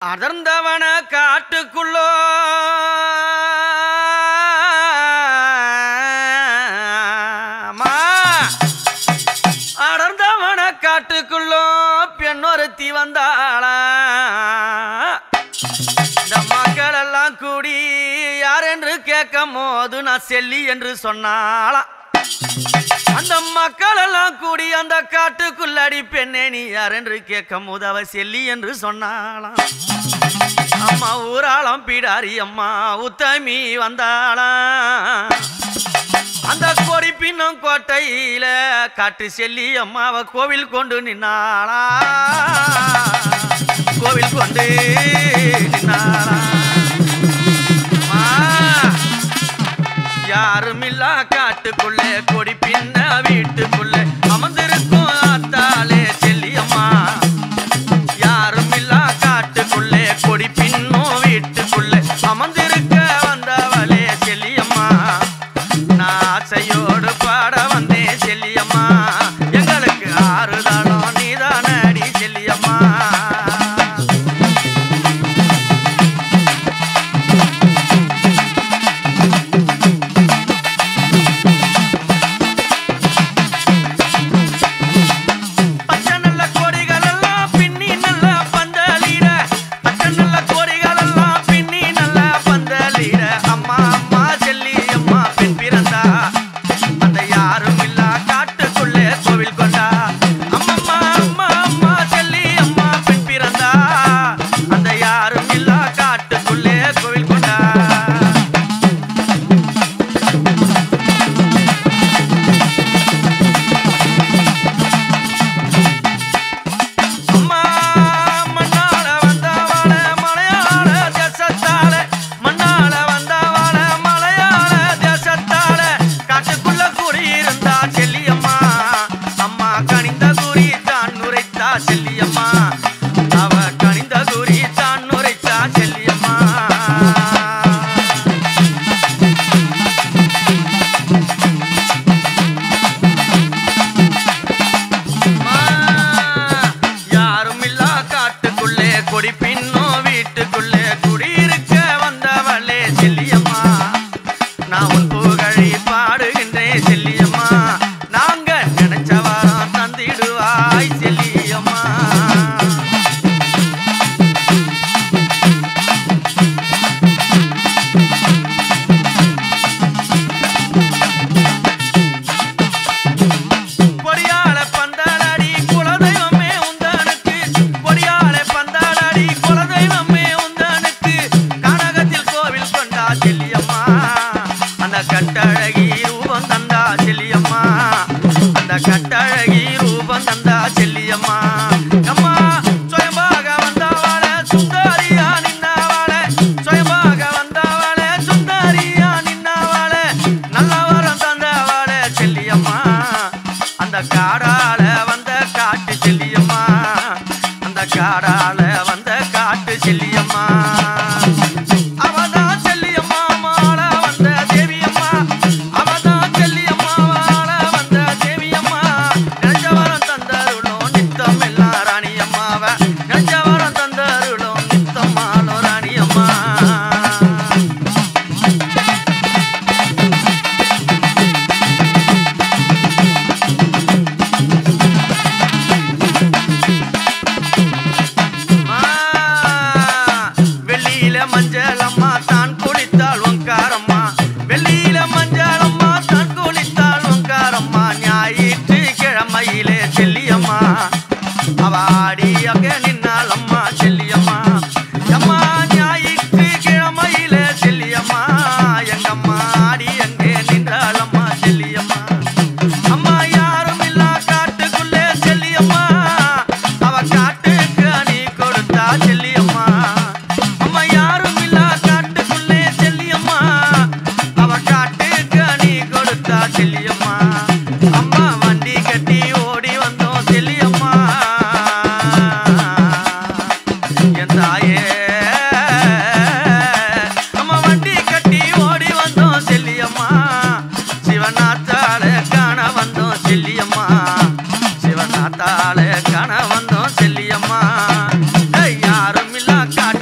அடர்ந்தவன காட்டுக்குள்ளோ அம்மா. அடர்ந்தவன காட்டுக்குள்ளோ பெண்ணொருத்தி வந்தாளா இந்த மக்கள் எல்லாம் கூடி யார் என்று கேட்கும் போது நான் செல்லி என்று சொன்னாளா அந்த மக்கள் எல்லாம் கூடி அந்த காட்டுக்குள்ளடி பெண்ணே நீ யார் என்று கேட்கும் போது அவ செல்லி என்று சொன்னாளாம் அம்மா ஊராளம் பிடாரி அம்மா உத்தமி வந்தாளாம் அந்த கொடி பின்னும் கோட்டையில காட்டு செல்லி அம்மாவை கோவில் கொண்டு நின்னாளா கோவில் கொண்டு நின்னாளா அம்மா, யாருமில்லா காட்டுக்குள்ளே கொடி பின்ன வீட்டுக்குள்ளே அமர்ந்திருக்கும் ஆத்தாளே செல்லியம்மா யாருமில்லா காட்டுக்குள்ளே கொடி பின்னும் வீட்டுக்குள்ளே அமர்ந்திருக்க வந்தவளே செல்லியம்மா நான் ஆசையோடு பாட வந்தேன் செல்லியம்மா எங்களுக்கு ஆறுதலும் நீதானடி செல்லியம்மா பச்சை நல்ல கொடிகள் எல்லாம் பின்னி நல்ல பந்தலிட பச்சை நல்ல கொடிகள் எல்லாம் பின்னி நல்ல பந்தலிட அம்மா அம்மா செல்லி அம்மா பெண் பிறந்தா அந்த யாரும் இல்லா காட்டுக்குள்ளே கோவில் கொண்டா அம்மம்மா அம்மா அம்மா செல்லி அம்மா பெண் பிறந்தா அந்த யாரும் இல்லா காட்டுக்குள்ளே கோவில் கொண்டா அம்மா மண்ணால வந்தவாள மலையாள தேசத்தால மண்ணால வந்தவாள மலையாள தேசத்தால காட்டுக்குள்ள குடியிருந்தா செல்லியம்மா அம்மா கனிந்த குறி தான் நுரைத்தா செல்லியம்மா அவ கனிந்த குறி தான் நுரைத்தா செல்லியம்மா அம்மா, யாருமில்லா காட்டுக்குள்ளே கொடி பின்னோ வீட்டுக்குள்ளே குடியிருக்க வந்தவளே செல்லியம்மா நான் உன் புகழை பாடுகின்றேன் செல்லியம்மா நாங்க நினைச்ச வாரம் தந்திடுவாய் செல்லியம்மா கொடியால பந்தாளடி குலதெய்வமே உந்தனுக்கு கொடியால பந்தாளடி குலதெய்வமே உந்தனுக்கு கனகத்தில் கோவில் கொண்டா செல்லியம்மா அந்த கட்டழகி ரூபம் தந்தா செல்லியம்மா அந்த கட்டழகி ரூபம் தந்தா செல்லியம்மா அம்மா சுயமாக வந்தவாள சுந்தரியா நின்னவாள சுயமாக வந்தவாள சுந்தரியா நின்னவாள நல்ல வரம் தந்தவாள செல்லியம்மா அந்த காடால வந்த காட்டு செல்லியம்மா அந்த காடால வந்த காட்டு செல்லியம்மா அவதான் செல்லியம்மா மாட வந்த தேவியம்மா அவதான் செல்லியம்மா வாழ வந்த தேவியம்மா நினைச்சவரம் தந்தருளும் நித்தம் எல்லாம் ராணியம்மாவ நினைச்சவரம் தந்தருளும் நித்தம் மாலோ ராணியம்மா அம்மா, வெள்ளியில மஞ்சள் அம்மா தான் குளித்தாள் ஒங்காரம்மா வெள்ளியில மஞ்சள் அம்மா தான் குளித்தாள் ஒங்காரம்மா ஞாயிற்று கிழமையிலே செல்லியம்மா அவ ஆடி அங்க நின்னாள் அம்மா செல்லியம்மா அம்மா ஞாயிற்று கிழமையிலே செல்லியம்மா எங்கம்மா ஆடி அங்கே நின்றாள் அம்மா செல்லியம்மா அம்மா யாரும் இல்லா காட்டுக்குள்ளே செல்லியம்மா அவ காட்டுக்கு அணி கொடுத்தா செல்லியம்மா அம்மா யாரும் இல்லா காட்டுக்குள்ளே செல்லியம்மா அவ காட்டுக்கு அணி கொடுத்தா செல்லியம்மா அம்மா வண்டி கட்டி ஓடி வந்தோம் செல்லியம்மா என் தாயே அம்மா வண்டி கட்டி ஓடி வந்தோம் செல்லியம்மா சிவநாத்தால காண வந்தோம் செல்லியம்மா சிவநாத்தால காண வந்தோம் செல்லியம்மா ஏய், யாரும் இல்லா காட்டு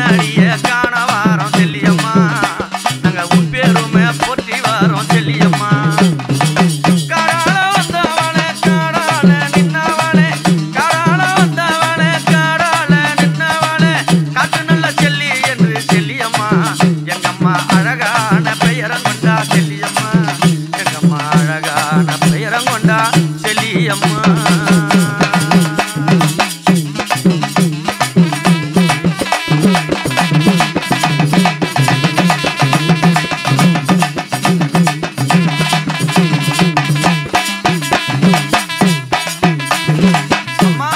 பொன்னடிய காண வாரோம் செல்லியம்மா நாங்க உன் பேருமே போற்றி வாரோம் செல்லியம்மா காடால வந்தவளே காடால நின்னவளே காடால வந்தவளே காடால நின்னவளே காட்டு நல்ல செல்லி என்று செல்லியம்மா எங்கம்மா அழகான பெயரம் கொண்டா செல்லியம்மா எங்கம்மா அழகான பெயரம் கொண்டா செல்லியம்மா அம்மா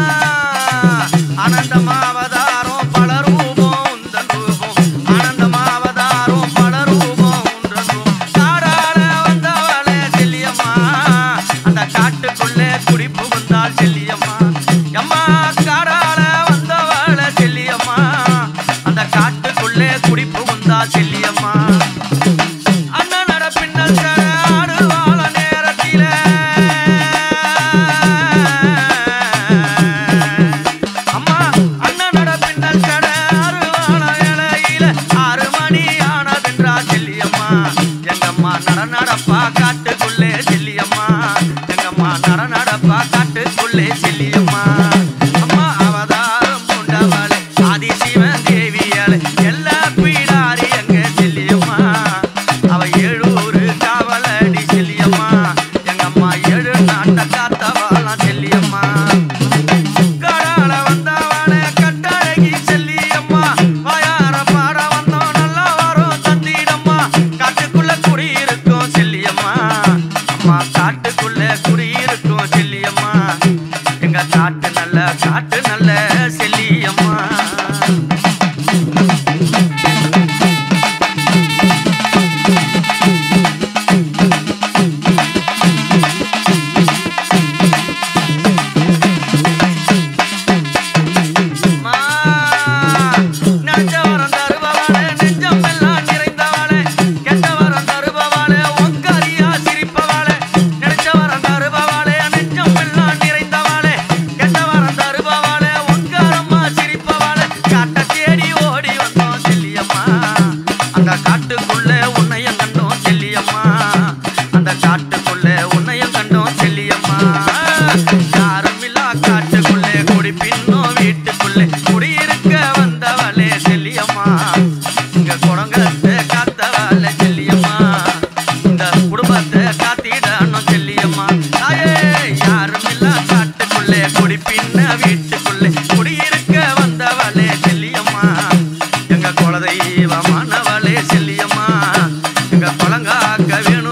ஆனந்தமாவதாரம் பல ரூபம் உந்தன் ரூபம் ஆனந்தமாவதாரம் பல ரூபம் உந்தன் ரூபம் காடால வந்தவளே செல்லியம்மா அந்த காட்டுக்குள்ளே குடி புகுந்தாள் செல்லியம்மா அம்மா காடால வந்தவளே செல்லியம்மா அந்த காட்டுக்குள்ளே குடி புகுந்தாள் செல்லியம்மா அண்ணன் நட பின்னல் தர ஆடுவாள நேரத்திலே அம்மா அண்ணன் நட பின்னல் தர ஆடுவாள இலையில ஆறு மணி ஆனதென்றா செல்லியம்மா எங்கம்மா நட நடப்பா காட்டுக்குள்ளே செல்லியம்மா எங்கம்மா நட நடப்பா காட்டுக்குள்ளே செல்லியம்மா அம்மா அவதாரம் கொண்டவளே ஆதிசிவன் தேவியளே எல்லா பீடாரி எங்க செல்லியம்மா அவ ஏழூரு காவலடி செல்லியம்மா எங்கம்மா ஏழு நாட்ட காத்தவாளாம் செல்லியம்மா காடால வந்தவளே கட்டழகி செல்லியம்மா வாயார பாட வந்தோம் நல்லா வரும் தந்திடம்மா காட்டுக்குள்ள குடியிருக்கும் செல்லியம்மா அம்மா காட்டுக்குள்ள குடியிருக்கும் செல்லியம்மா எங்க காட்டு நல்ல காட்டு நல்ல செல்லியம்மா அம்மா, நெஞ்ச வரம் தருபவளே, நெஞ்சம் எல்லாம் நிறைந்தவளே, கெட்ட வரம் தருபவளே, ஒங்கரியா சிரிப்பவளே, நினைச்ச வரம் தருபவளே, நெஞ்சம் எல்லாம் நிறைந்தவளே, கெட்ட வரம் தருபவளே, ஒங்கரம்மா சிரிப்பவளே, காட்டை தேடி ஓடி வந்தோம் செல்லியம்மா. அந்த காட்டுக்குள்ளே உன்னையும் கண்டோம் செல்லியம்மா அந்த காட்டுக்குள்ளே உன்னையும் கண்டோம் செல்லியம்மா யாரும் இல்லா காட்டுக்குள்ளே குடி பின்னோம் வீட்டுக்குள்ளே குடியிருக்க வந்தவளே செல்லியம்மா இங்க குடங்கத்தை காத்தவளே செல்லியம்மா இந்த குடும்பத்தை காத்திடணும் செல்லியம்மா தாயே யாரும் இல்லா காட்டுக்குள்ளே குடி பின்ன வீட்டுக்குள்ளே குடியிருக்க வந்தவளே செல்லியம்மா எங்க குலதெய்வமானவளே செல்லியம்மா எங்க குலங்காக்க வேணும்